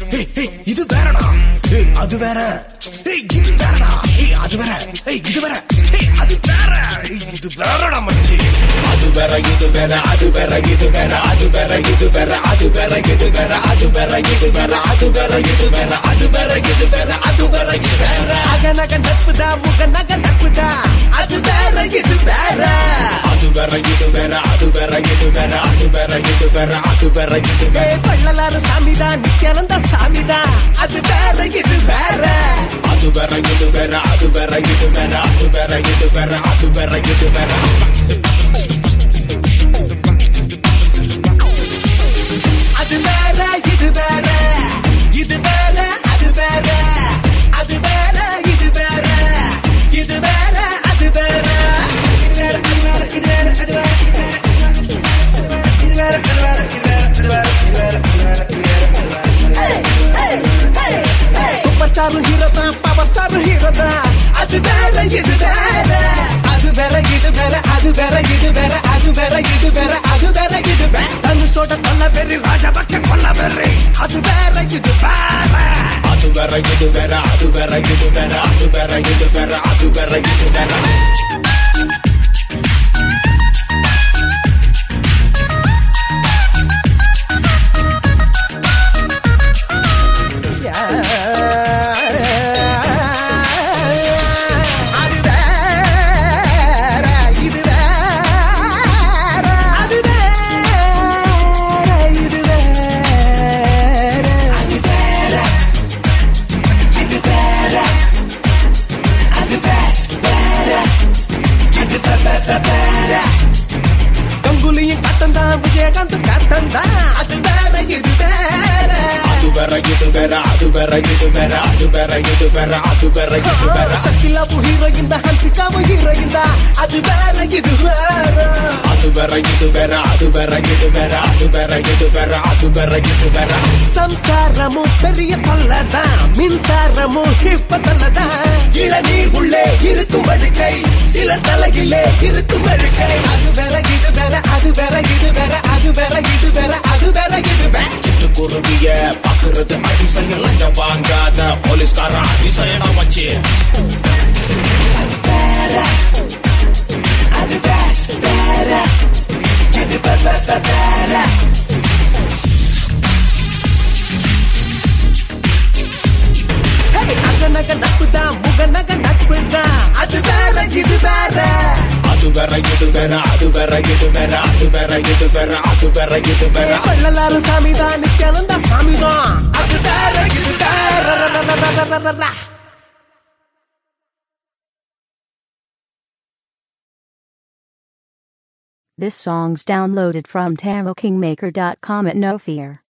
ஏய், ஏய், இது வேறடா ஏய், அது வேற ஏய், இது வேறடா ஏய், அது வேற ஏய், இது வேற ஏய், அது வேற ஏய், இது வேறடா மச்சி அது வேற இது வேற அது வேற இது வேற அது வேற இது வேற அது வேற இது வேற அது வேற இது வேற அது வேற இது வேற அது வேற இது வேற அது வேற இது வேற அக நக நட்புதா முக நக நட்புதா அது வேற இது வேற அது வேற இது வேற அது வேற இது வேற அது வேற இது வேற அது வேற இது வேற ஏய், பள்ளலாறு சாமிதா நித்யானந்த சாமிதா அது வேற இது வேற அது வேற இது வேற அது வேற இது வேற அது வேற இது வேற அது வேற இது வேற அது வேற இது வேற இது வேற அது வேற அது வேற இது வேற இது வேற அது வேற சூப்பர் ஸ்டார் ஹீரோ தான் பவர் ஸ்டார் ஹீரோ தான் அது வேற இது வேற அது வேற இது வேற அது வேற இது வேற அது வேற இது வேற அது வேற இது வேற தனுஷோட கொல்ல பெரி ராஜபக்ஷ கொல்ல பெரி அது வேற இது வேற அது வேற இது வேற அது வேற இது வேற அது வேற இது வேற அது வேற இது வேற அது வேற இது வேற அது வேற இது வேற அது வேற இது வேற அது வேற இது வேற கங்குலியின் கட்டம் தான் விஜயகாந்த் கட்டம் தான் அது வேற இது வேற அது வேற இது வேற அது வேற இது வேற அது வேற இது வேற அது வேற இது வேற சக்கிலாவும் ஹீரோயின் தான் ஹன்சிகாவும் ஹீரோயின் தான் அது வேற இது வேற அது வேற இது வேற அது வேற இது வேற அது வேற இது வேற அது வேற இது வேற சம்சாரமும் பெரிய தொல்லதான் மின்சாரமும் இப்ப தொல்லதான் இளநீர் உள்ளே இருக்கும் வழுக்கை சில தலையிலே இருக்கும் வழுக்கை அது வேற இது வேற அது வேற இது வேற அது வேற இது வேற அது வேற இது வேற சிட்டுக்குருவிய பாக்குறது அதிசயம் லஞ்சம் வாங்காத போலீஸ்கார அதிசயம் வச்சு அது வேற வேற இது வே- வே- வே- வேற Hey, அக நக நட்புதான் முக நக நட்புதான் அது வேற இது வேற அது வேற இது வேற அது வேற இது வேற அது வேற இது வேற அது வேற இது வேற பள்ளலாறு சாமிதான் நித்யானந்த சாமிதான் அது வேற இது வேற This song's downloaded from TamoKingmaker.com at no fear.